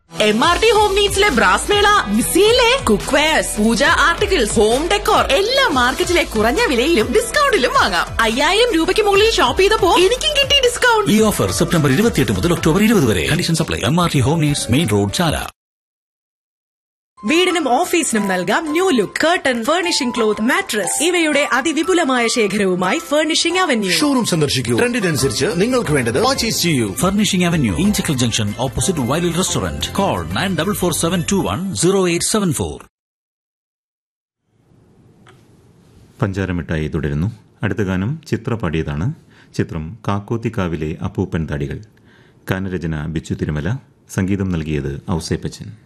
M R T home നീഡ്സിലെ brass mela മിസ്സിയിലെ cook wares puja articles home decor എല്ലാം മാർക്കറ്റിലെ കുറഞ്ഞ വിലയിലും ഡിസ്കൗണ്ടിലും വാങ്ങാം അയ്യായിരം രൂപയ്ക്ക് മുകളിൽ ഷോപ്പ് ചെയ്തപ്പോ എനിക്കും കിട്ടി ഡിസ്കൗണ്ട് ഈ ഓഫർ സെപ്റ്റംബർ ഇരുപത്തിയെട്ട് മുതൽ ഒക്ടോബർ ഇരുപത് വരെ condition supply M R T home needs main road Chala വീടിനും ഓഫീസിനും നൽകാം new look curtain furnishing cloth mattress ഇവയുടെ അതിവിപുലമായ ശേഖരവുമായി ഫർണിഷിംഗ് അവന്യൂ ഷോറൂം സന്ദർശിക്കൂ ട്രെൻഡിനനുസരിച്ച് നിങ്ങൾക്ക് വേണ്ടത് പർച്ചേസ് ചെയ്യൂ furnishing avenue Enchakkal junction opposite വൈലിൽ restaurant call nine double four seven two one zero eight seven four പഞ്ചാരമിഠായി തുടരുന്നു അടുത്ത ഗാനം ചിത്ര പാടിയതാണ് ചിത്രം കാക്കോത്തിക്കാവിലെ അപ്പൂപ്പൻ താടികൾ ഗാനരചന ബിച്ചു തിരുമല സംഗീതം നൽകിയത് ഔസേപ്പച്ചൻ